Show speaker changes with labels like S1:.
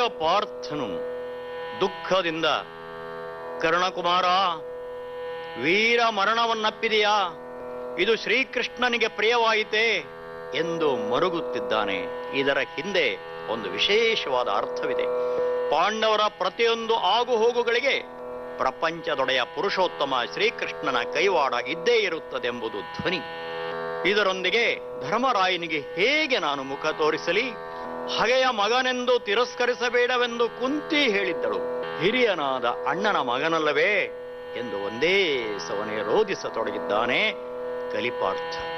S1: ಪಾರ್ಥನು ದುಃಖದಿಂದ ಕರ್ಣಕುಮಾರ ವೀರ ಮರಣವನ್ನಪ್ಪಿದೆಯಾ ಇದು ಶ್ರೀಕೃಷ್ಣನಿಗೆ ಪ್ರಿಯವಾಯಿತೆ ಎಂದು ಮರುಗುತ್ತಿದ್ದಾನೆ ಇದರ ಹಿಂದೆ ಒಂದು ವಿಶೇಷವಾದ ಅರ್ಥವಿದೆ ಪಾಂಡವರ ಪ್ರತಿಯೊಂದು ಆಗುಹೋಗುಗಳಿಗೆ ಪ್ರಪಂಚದೊಡೆಯ ಪುರುಷೋತ್ತಮ ಶ್ರೀಕೃಷ್ಣನ ಕೈವಾಡ ಇದ್ದೇ ಇರುತ್ತದೆಂಬುದು ಧ್ವನಿ ಇದರೊಂದಿಗೆ ಧರ್ಮರಾಯನಿಗೆ ಹೇಗೆ ನಾನು ಮುಖ ತೋರಿಸಲಿ ಹಗೆಯ ಮಗನೆಂದು ತಿರಸ್ಕರಿಸಬೇಡವೆಂದು ಕುಂತಿ ಹೇಳಿದ್ದಳು ಹಿರಿಯನಾದ ಅಣ್ಣನ ಮಗನಲ್ಲವೇ ಎಂದು ಒಂದೇ ಸವನೆ ರೋಧಿಸತೊಡಗಿದ್ದಾನೆ ಕಲಿಪಾರ್ಥ